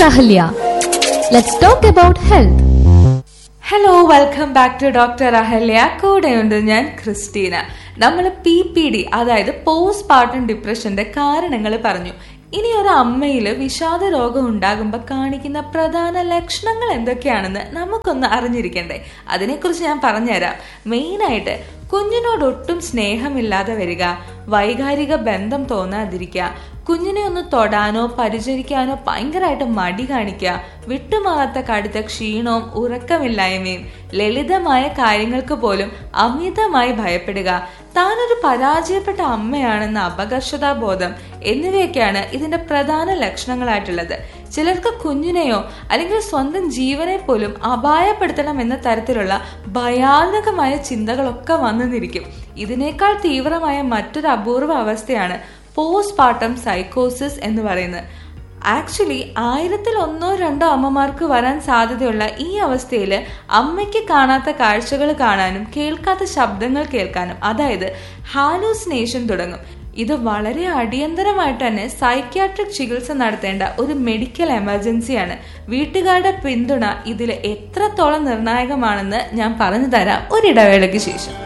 Ahalya. Let's talk about health. Hello welcome back to doctor Ahalya കൂടെയുണ്ട് ഞാൻ Christina നമ്മൾ P P D അതായത് post partum ഡിപ്രഷന്റെ കാരണങ്ങൾ പറഞ്ഞു ഇനി ഒരു അമ്മയിൽ വിഷാദ രോഗം ഉണ്ടാകുമ്പോൾ കാണിക്കുന്ന പ്രധാന ലക്ഷണങ്ങൾ എന്തൊക്കെയാണെന്ന് നമുക്കൊന്ന് അറിഞ്ഞിരിക്കണ്ടേ അതിനെക്കുറിച്ച് ഞാൻ പറഞ്ഞുതരാം മെയിനായിട്ട് കുഞ്ഞിനോട് ഒട്ടും സ്നേഹമില്ലാതെ വരിക വൈകാരിക ബന്ധം തോന്നാതിരിക്കുക കുഞ്ഞിനെ ഒന്ന് തൊടാനോ പരിചരിക്കാനോ ഭയങ്കരമായിട്ട് മടി കാണിക്കുക വിട്ടുമാറാത്ത കടുത്ത ക്ഷീണവും ഉറക്കമില്ലായ്മയും ലളിതമായ കാര്യങ്ങൾക്ക് പോലും അമിതമായി ഭയപ്പെടുക താനൊരു പരാജയപ്പെട്ട അമ്മയാണെന്ന അപകർഷതാബോധം എന്നിവയൊക്കെയാണ് ഇതിന്റെ പ്രധാന ലക്ഷണങ്ങളായിട്ടുള്ളത് ചിലർക്ക് കുഞ്ഞിനെയോ അല്ലെങ്കിൽ സ്വന്തം ജീവനെ പോലും അപായപ്പെടുത്തണം എന്ന തരത്തിലുള്ള ഭയാനകമായ ചിന്തകളൊക്കെ വന്നു നിൽക്കും ഇതിനേക്കാൾ തീവ്രമായ മറ്റൊരു അപൂർവ അവസ്ഥയാണ് പോസ്റ്റ് പാർട്ടം സൈക്കോസിസ് എന്ന് പറയുന്നത് ആക്ച്വലി ആയിരത്തിൽ ഒന്നോ രണ്ടോ അമ്മമാർക്ക് വരാൻ സാധ്യതയുള്ള ഈ അവസ്ഥയിൽ അമ്മയ്ക്ക് കാണാത്ത കാഴ്ചകൾ കാണാനും കേൾക്കാത്ത ശബ്ദങ്ങൾ കേൾക്കാനും അതായത് ഹാലൂസിനേഷൻ തുടങ്ങും ഇത് വളരെ അടിയന്തരമായിട്ട് തന്നെ സൈക്യാട്രിക് ചികിത്സ നടത്തേണ്ട ഒരു മെഡിക്കൽ എമർജൻസിയാണ് വീട്ടുകാരുടെ പിന്തുണ ഇതിൽ എത്രത്തോളം നിർണായകമാണെന്ന് ഞാൻ പറഞ്ഞു തരാം ഒരിടവേളയ്ക്ക് ശേഷം